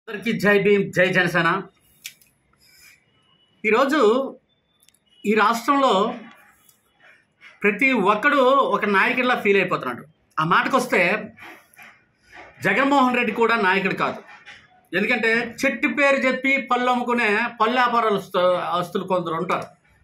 అందరికీ జై భీమ్ జై జనసేన ఈరోజు ఈ రాష్ట్రంలో ప్రతి ఒక్కడు ఒక నాయకుడిలా ఫీల్ అయిపోతున్నాడు ఆ మాటకు వస్తే జగన్మోహన్ రెడ్డి కూడా నాయకుడు కాదు ఎందుకంటే చెట్టు పేరు చెప్పి పళ్ళు అమ్ముకునే పళ్ళు వ్యాపారాలు ఆస్తులు కొందరు ఉంటారు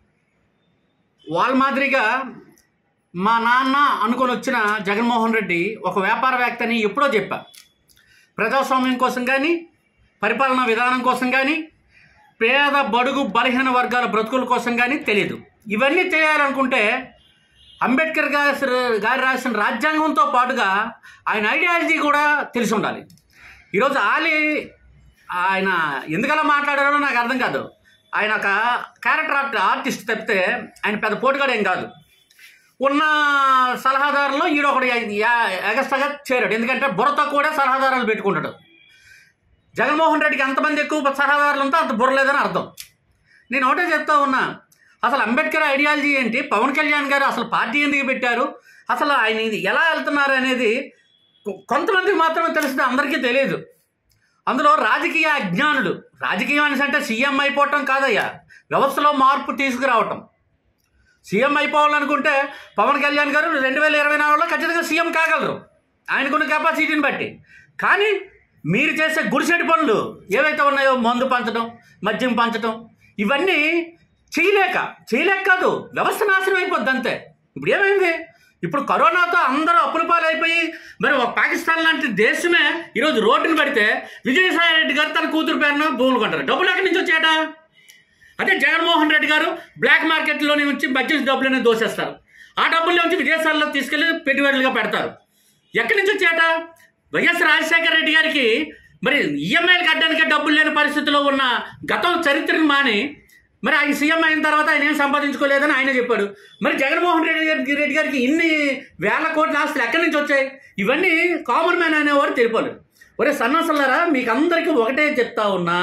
వాళ్ళ మాదిరిగా మా నాన్న అనుకొని వచ్చిన జగన్మోహన్ రెడ్డి ఒక వ్యాపారవేత్త అని ఎప్పుడో చెప్పా ప్రజాస్వామ్యం కోసం కానీ పరిపాలనా విధానం కోసం కానీ పేద బడుగు బలహీన వర్గాల బ్రతుకుల కోసం కానీ తెలియదు ఇవన్నీ చేయాలనుకుంటే అంబేద్కర్ గారి గారి రాసిన రాజ్యాంగంతో పాటుగా ఆయన ఐడియాలజీ కూడా తెలిసి ఉండాలి ఈరోజు ఆలి ఆయన ఎందుకలా మాట్లాడారో నాకు అర్థం కాదు ఆయన ఒక క్యారెక్టర్ ఆర్ట్ ఆర్టిస్ట్ తప్పితే ఆయన పెద్ద పోటుగాడు ఏం కాదు ఉన్న సలహాదారులో ఈడు ఒకటి ఎగస్ట్రాగా చేరాడు ఎందుకంటే బుర్రతో కూడా సలహాదారులు పెట్టుకుంటాడు జగన్మోహన్ రెడ్డికి ఎంతమంది ఎక్కువ సలహాదారులు ఉంటే అంత బుర్ర లేదని అర్థం నేను ఒకటే చెప్తా ఉన్నా అసలు అంబేద్కర్ ఐడియాలజీ ఏంటి పవన్ కళ్యాణ్ గారు అసలు పార్టీ ఎందుకు పెట్టారు అసలు ఆయన ఇది ఎలా వెళ్తున్నారు అనేది కొ- కొంతమందికి మాత్రమే తెలిసింది అందరికీ తెలియదు అందులో రాజకీయ అజ్ఞానులు రాజకీయం అనేసి అంటే సీఎం అయిపోవటం కాదయ్యా వ్యవస్థలో మార్పు తీసుకురావటం సీఎం అయిపోవాలనుకుంటే పవన్ కళ్యాణ్ గారు రెండు వేల ఇరవై నాలుగులో ఖచ్చితంగా సీఎం కాగలరు ఆయనకున్న కెపాసిటీని బట్టి కానీ మీరు చేసే గుడిసెడి పనులు ఏవైతే ఉన్నాయో మందు పంచడం మద్యం పంచడం ఇవన్నీ చేయలేక చేయలేక కాదు వ్యవస్థ నాశనం అయిపోద్ది అంతే ఇప్పుడు ఏమైంది ఇప్పుడు కరోనాతో అందరూ అప్పుల పాలైపోయి మరి ఒక పాకిస్తాన్ లాంటి దేశమే ఈరోజు రోడ్డుని పడితే విజయసాయి రెడ్డి గారు తన కూతురు పేరున భూములు కొంటారు డబ్బులు ఎక్కడి నుంచి వచ్చాయట అదే జగన్మోహన్ రెడ్డి గారు బ్లాక్ మార్కెట్లోనే ఉంచి బడ్జెట్ డబ్బులని దోసేస్తారు ఆ డబ్బుల్లో నుంచి విదేశాల్లో తీసుకెళ్లి పెట్టుబడులుగా పెడతారు ఎక్కడి నుంచి వచ్చాట వైఎస్ రాజశేఖర రెడ్డి గారికి మరి ఈఎంఐలు కట్టడానికి డబ్బులు లేని పరిస్థితిలో ఉన్న గతం చరిత్రను మాని మరి ఆయన సీఎం అయిన తర్వాత ఆయన ఏం సంపాదించుకోలేదని ఆయన చెప్పాడు మరి జగన్మోహన్ రెడ్డి గారి రెడ్డి గారికి ఇన్ని వేల కోట్ల ఆస్తులు ఎక్కడి నుంచి వచ్చాయి ఇవన్నీ కామన్ మ్యాన్ అనేవారు తెలిపారు ఒరే సన్నసల్లారా మీకు అందరికీ ఒకటే చెప్తా ఉన్నా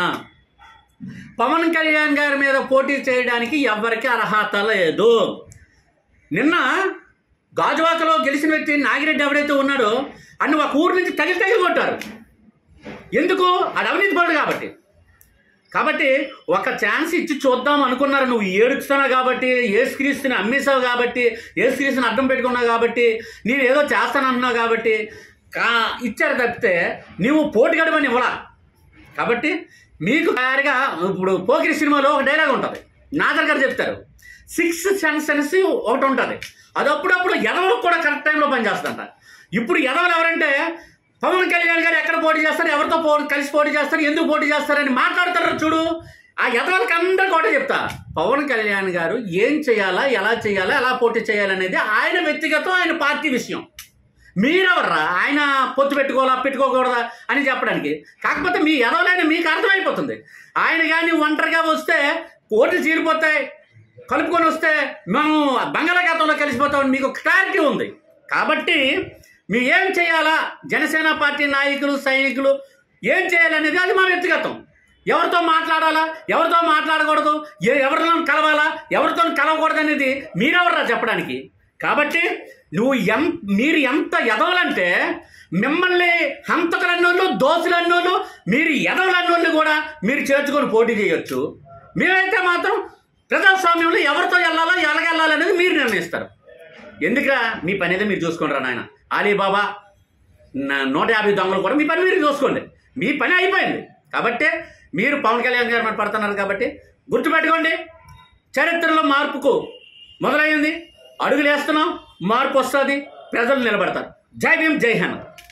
పవన్ కళ్యాణ్ గారి మీద పోటీ చేయడానికి ఎవరికి అర్హత లేదు నిన్న గాజువాకలో గెలిచిన వ్యక్తి నాగిరెడ్డి ఎవడైతే ఉన్నాడో అన్ని ఒక ఊరు నుంచి తగిలి తగిలి కొట్టారు ఎందుకు అది అవినీతి పడు కాబట్టి కాబట్టి ఒక ఛాన్స్ ఇచ్చి చూద్దాం అనుకున్నారు నువ్వు ఏడుస్తున్నావు కాబట్టి ఏసుక్రీస్తుని అమ్మేసావు కాబట్టి ఏసుక్రీస్తుని అడ్డం పెట్టుకున్నావు కాబట్టి నేను ఏదో చేస్తానంటున్నావు కాబట్టి కా ఇచ్చారు తప్పితే నువ్వు పోటీ గడవని ఇవ్వలా కాబట్టి మీకు తయారుగా ఇప్పుడు పోకిరి సినిమాలో ఒక డైలాగ్ ఉంటుంది నాదర్ గారు చెప్తారు సిక్స్ సెన్స్ సెన్స్ ఒకటి ఉంటుంది అది అప్పుడప్పుడు ఎదవలకు కూడా కరెక్ట్ టైంలో పనిచేస్తుందంట ఇప్పుడు ఎదవలు ఎవరంటే పవన్ కళ్యాణ్ గారు ఎక్కడ పోటీ చేస్తారు ఎవరితో పో కలిసి పోటీ చేస్తారు ఎందుకు పోటీ చేస్తారని మాట్లాడతారు చూడు ఆ ఎదవలకి అందరికీ ఒకటే చెప్తా పవన్ కళ్యాణ్ గారు ఏం చేయాలా ఎలా చేయాలా ఎలా పోటీ చేయాలనేది ఆయన వ్యక్తిగతం ఆయన పార్టీ విషయం మీరెవర్రా ఆయన పొత్తు పెట్టుకోవాలా పెట్టుకోకూడదా అని చెప్పడానికి కాకపోతే మీ ఎదవలైన మీకు అర్థమైపోతుంది ఆయన కానీ ఒంటరిగా వస్తే ఓట్లు చీలిపోతాయి కలుపుకొని వస్తే మనం బంగాళాఖాతంలో కలిసిపోతామని మీకు క్లారిటీ ఉంది కాబట్టి మీరు ఏం చేయాలా జనసేన పార్టీ నాయకులు సైనికులు ఏం చేయాలనేది అది మా వ్యక్తిగతం ఎవరితో మాట్లాడాలా ఎవరితో మాట్లాడకూడదు ఎ- ఎవరితో కలవాలా ఎవరితో కలవకూడదు అనేది మీరెవర్రా చెప్పడానికి కాబట్టి నువ్వు ఎం మీరు ఎంత ఎదవలంటే మిమ్మల్ని హంతకులన్నోళ్ళు దోసులన్నోళ్ళు మీరు ఎదవలన్నోళ్ళు కూడా మీరు చేర్చుకొని పోటీ చేయొచ్చు మేమైతే మాత్రం ప్రజాస్వామ్యంలో ఎవరితో వెళ్ళాలో ఎలాగెళ్ళాలి అనేది మీరు నిర్ణయిస్తారు ఎందుకురా మీ పని అయితే మీరు చూసుకోండి రా నాయన అలీబాబా నా- నూట యాభై దొంగలు కూడా మీ పని మీరు చూసుకోండి మీ పని అయిపోయింది కాబట్టి మీరు పవన్ కళ్యాణ్ గారు మరి పడుతున్నారు కాబట్టి గుర్తుపెట్టుకోండి చరిత్రలో మార్పుకు మొదలైంది అడుగులు వేస్తున్నాం మార్పు వస్తుంది ప్రజలు నిలబడతారు జై భీమ్ జై హింద్